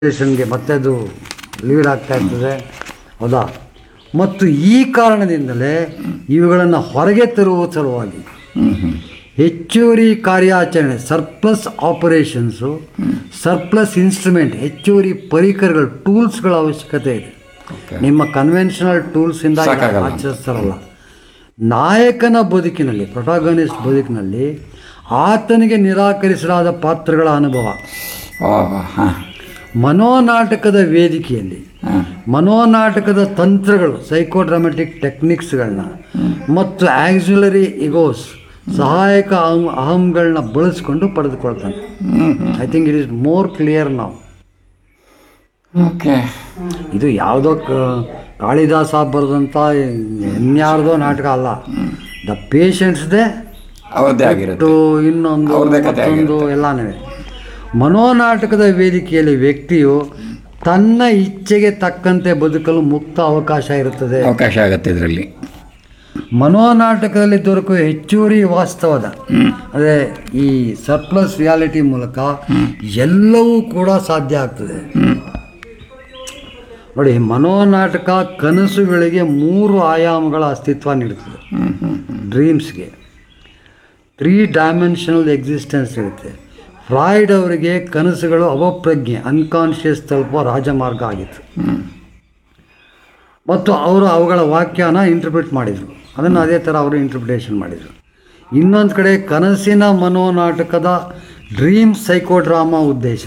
ಗೆ ಮತ್ತೆ ಅದು ಲೀಡ್ ಆಗ್ತಾ ಇರ್ತದೆ ಹೌದಾ ಮತ್ತು ಈ ಕಾರಣದಿಂದಲೇ ಇವುಗಳನ್ನು ಹೊರಗೆ ತರುವ ಸಲುವಾಗಿ ಹೆಚ್ಚುವರಿ ಕಾರ್ಯಾಚರಣೆ ಸರ್ಪ್ಲಸ್ ಆಪರೇಷನ್ಸು ಸರ್ಪ್ಲಸ್ ಇನ್ಸ್ಟ್ರೂಮೆಂಟ್ ಹೆಚ್ಚುವರಿ ಪರಿಕರಗಳು ಟೂಲ್ಸ್ಗಳ ಅವಶ್ಯಕತೆ ಇದೆ ನಿಮ್ಮ ಕನ್ವೆನ್ಷನಲ್ ಟೂಲ್ಸಿಂದ ಸಾಕಾಗಲ್ಲ. ಆಚರಿಸ್ತಾರಲ್ಲ ನಾಯಕನ ಬದುಕಿನಲ್ಲಿ ಪ್ರೊಟಾಗನಿಸ್ಟ್ ಬದುಕಿನಲ್ಲಿ ಆತನಿಗೆ ನಿರಾಕರಿಸಲಾದ ಪಾತ್ರಗಳ ಅನುಭವ ಹಾಂ ಮನೋನಾಟಕದ ವೇದಿಕೆಯಲ್ಲಿ ಮನೋನಾಟಕದ ತಂತ್ರಗಳು ಸೈಕೋಡ್ರಾಮೆಟಿಕ್ ಟೆಕ್ನಿಕ್ಸ್ಗಳನ್ನ ಮತ್ತು ಆಕ್ಸಿಲರಿ ಇಗೋಸ್ ಸಹಾಯಕ ಅಹಂ ಅಹಂಗಳನ್ನ ಬಳಸ್ಕೊಂಡು ಪಡೆದುಕೊಳ್ತಾನೆ I think it is more clear ನಾವು ಓಕೆ ಇದು ಯಾವುದೋ ಕ- ಕಾಳಿದಾಸ ಬರೆದಂಥ ಇನ್ಯಾರ್ದೋ ನಾಟಕ ಅಲ್ಲ ದ ಪೇಷಂಟ್ಸ್ದೇ ಅವ್ರದ್ದೇ ಆಗಿರುತ್ತೆ ಮತ್ತು ಇನ್ನೊಂದು ಅವ್ರದ್ದೇ ಕಥೆ ಮತ್ತೊಂದು ಎಲ್ಲಾನೇ ಮನೋನಾಟಕದ ವೇದಿಕೆಯಲ್ಲಿ ವ್ಯಕ್ತಿಯು ತನ್ನ ಇಚ್ಛೆಗೆ ತಕ್ಕಂತೆ ಬದುಕಲು ಮುಕ್ತ ಅವಕಾಶ ಇರುತ್ತದೆ ಅವಕಾಶ ಆಗುತ್ತೆ ಇದರಲ್ಲಿ ಮನೋನಾಟಕದಲ್ಲಿ ದೊರಕುವ ಹೆಚ್ಚುವರಿ ವಾಸ್ತವದ ಅಂದರೆ ಈ ಸರ್ಪ್ಲಸ್ ರಿಯಾಲಿಟಿ ಮೂಲಕ ಎಲ್ಲವೂ ಕೂಡ ಸಾಧ್ಯ ಆಗ್ತದೆ ನೋಡಿ ಮನೋನಾಟಕ ಕನಸುಗಳಿಗೆ ಮೂರು ಆಯಾಮಗಳ ಅಸ್ತಿತ್ವ ನೀಡುತ್ತದೆ ಡ್ರೀಮ್ಸ್ಗೆ ತ್ರೀ ಡೈಮೆನ್ಷನಲ್ ಎಕ್ಸಿಸ್ಟೆನ್ಸ್ ಇರುತ್ತೆ ಫ್ರಾಯ್ಡ್ ಅವರಿಗೆ ಕನಸುಗಳು ಅವಪ್ರಜ್ಞೆ ಅನ್ಕಾನ್ಷಿಯಸ್ ತಲುಪುವ ರಾಜಮಾರ್ಗ ಆಗಿತ್ತು ಮತ್ತು ಅವರು ಅವುಗಳ ವಾಕ್ಯನ ಇಂಟರ್ಪ್ರಿಟ್ ಮಾಡಿದರು ಅದನ್ನು ಅದೇ ಥರ ಅವರು ಇಂಟರ್ಪ್ರಿಟೇಷನ್ ಮಾಡಿದರು ಇನ್ನೊಂದು ಕಡೆ ಕನಸಿನ ಮನೋನಾಟಕದ ಡ್ರೀಮ್ ಸೈಕೋಡ್ರಾಮಾ ಉದ್ದೇಶ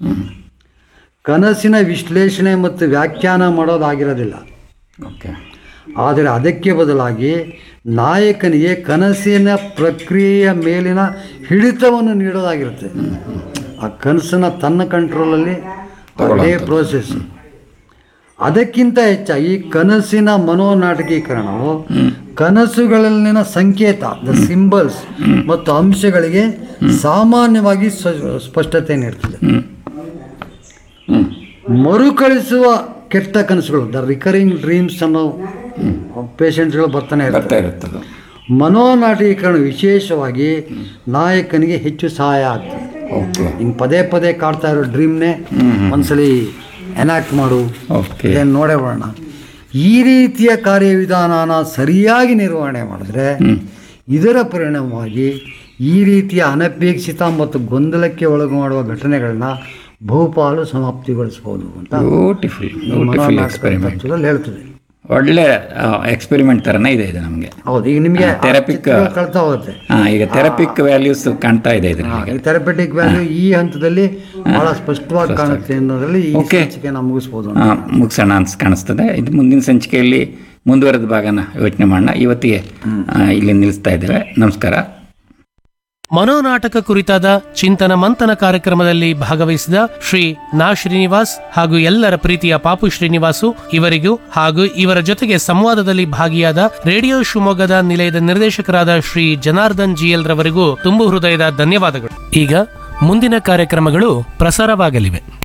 ಕನಸಿನ ವಿಶ್ಲೇಷಣೆ ಮತ್ತು ವ್ಯಾಖ್ಯಾನ ಮಾಡೋದಾಗಿರೋದಿಲ್ಲ ಓಕೆ ಆದರೆ ಅದಕ್ಕೆ ಬದಲಾಗಿ ನಾಯಕನಿಗೆ ಕನಸಿನ ಪ್ರಕ್ರಿಯೆಯ ಮೇಲಿನ ಹಿಡಿತವನ್ನು ನೀಡೋದಾಗಿರುತ್ತೆ ಆ ಕನಸನ್ನ ತನ್ನ ಕಂಟ್ರೋಲಲ್ಲಿ ಅದೇ ಪ್ರೋಸೆಸ್ ಅದಕ್ಕಿಂತ ಹೆಚ್ಚಾಗಿ ಕನಸಿನ ಮನೋನಾಟಕೀಕರಣವು ಕನಸುಗಳಲ್ಲಿನ ಸಂಕೇತ ದ ಸಿಂಬಲ್ಸ್ ಮತ್ತು ಅಂಶಗಳಿಗೆ ಸಾಮಾನ್ಯವಾಗಿ ಸ್ವ- ಸ್ಪಷ್ಟತೆ ನೀಡ್ತದೆ ಮರುಕಳಿಸುವ ಕೆಟ್ಟ ಕನಸುಗಳು ದ ರಿಕರಿಂಗ್ ಡ್ರೀಮ್ಸ್ ಅನ್ನೋ ಪೇಷಂಟ್ಗಳು ಬರ್ತಾನೆ ಇರ್ತಾರೆ ಬರ್ತಾ ಇರುತ್ತದು ಮನೋನಾಟೀಕರಣ ವಿಶೇಷವಾಗಿ ನಾಯಕನಿಗೆ ಹೆಚ್ಚು ಸಹಾಯ ಆಗ್ತದೆ ಓಕೆ ಹಿಂಗೆ ಪದೇ ಪದೇ ಕಾಡ್ತಾ ಇರೋ ಡ್ರೀಮ್ನೇ ಒಂದ್ಸಲಿ ಎನಾಕ್ಟ್ ಮಾಡು ಓಕೆ ಏನು ನೋಡೇ ಬಿಡೋಣ ಈ ರೀತಿಯ ಕಾರ್ಯವಿಧಾನನ ಸರಿಯಾಗಿ ನಿರ್ವಹಣೆ ಮಾಡಿದ್ರೆ ಇದರ ಪರಿಣಾಮವಾಗಿ ಈ ರೀತಿಯ ಅನಪೇಕ್ಷಿತ ಮತ್ತು ಗೊಂದಲಕ್ಕೆ ಒಳಗು ಮಾಡುವ ಘಟನೆಗಳನ್ನ ಬಹುಪಾಲು ಸಮಾಪ್ತಿಗೊಳಿಸಬಹುದು ಅಂತ ಬ್ಯೂಟಿಫುಲ್ ಬ್ಯೂಟಿಫುಲ್ ಮನೋನಾಟಕ ಎಕ್ಸ್ಪೆರಿಮೆಂಟ್ ತತ್ವದಲ್ಲಿ ಹೇಳ್ತದೆ ಒಳ್ಳೆ ಎಕ್ಸ್ಪೆರಿಮೆಂಟ್ ಥರನೇ ಇದೆ ಇದು ನಮಗೆ ಹೌದು ಈಗ ನಿಮಗೆ ಹಾ, therapic- ಕಳ್ತಾ ಹೋಗುತ್ತೆ ಹಾಂ ಈಗ ಥೆರಪಿಕ್ ವ್ಯಾಲ್ಯೂಸ್ ಕಾಣ್ತಾ ಇದೆ ಇದರಲ್ಲಿ ಥೆರಪೆಟಿಕ್ ವ್ಯಾಲ್ಯೂ ಈ ಹಂತದಲ್ಲಿ ಬಹಳ ಸ್ಪಷ್ಟವಾಗಿ ಕಾಣುತ್ತೆ ಅನ್ನೋದ್ರಲ್ಲಿ ಈ Okay. ಸಂಚಿಕೆನ ಮುಗಿಸ್ಬೋದು ಅಂತ. ಹಾಂ ಮುಗಿಸೋಣ ಅನ್ಸ್ ಕಾಣಿಸ್ತದೆ ಇದು ಮುಂದಿನ ಸಂಚಿಕೆಯಲ್ಲಿ ಮುಂದುವರೆದ ಭಾಗನ ಯೋಚನೆ ಮಾಡೋಣ ಇವತ್ತಿಗೆ ಆ, ಇಲ್ಲಿ ನಿಲ್ಲಿಸ್ತಾ ಇದ್ದೇವೆ ನಮಸ್ಕಾರ ಮನೋನಾಟಕ ಕುರಿತಾದ ಚಿಂತನ ಮಂಥನ ಕಾರ್ಯಕ್ರಮದಲ್ಲಿ ಭಾಗವಹಿಸಿದ ಶ್ರೀ ನಾ ಶ್ರೀನಿವಾಸ್ ಹಾಗೂ ಎಲ್ಲರ ಪ್ರೀತಿಯ ಪಾಪು ಶ್ರೀನಿವಾಸು ಇವರಿಗೂ ಹಾಗೂ ಇವರ ಜೊತೆಗೆ ಸಂವಾದದಲ್ಲಿ ಭಾಗಿಯಾದ ರೇಡಿಯೋ ಶಿವಮೊಗ್ಗದ ನಿಲಯದ ನಿರ್ದೇಶಕರಾದ ಶ್ರೀ ಜನಾರ್ದನ್ ಜಿಎಲ್ ರವರಿಗೂ ತುಂಬು ಹೃದಯದ ಧನ್ಯವಾದಗಳು ಈಗ ಮುಂದಿನ ಕಾರ್ಯಕ್ರಮಗಳು ಪ್ರಸಾರವಾಗಲಿವೆ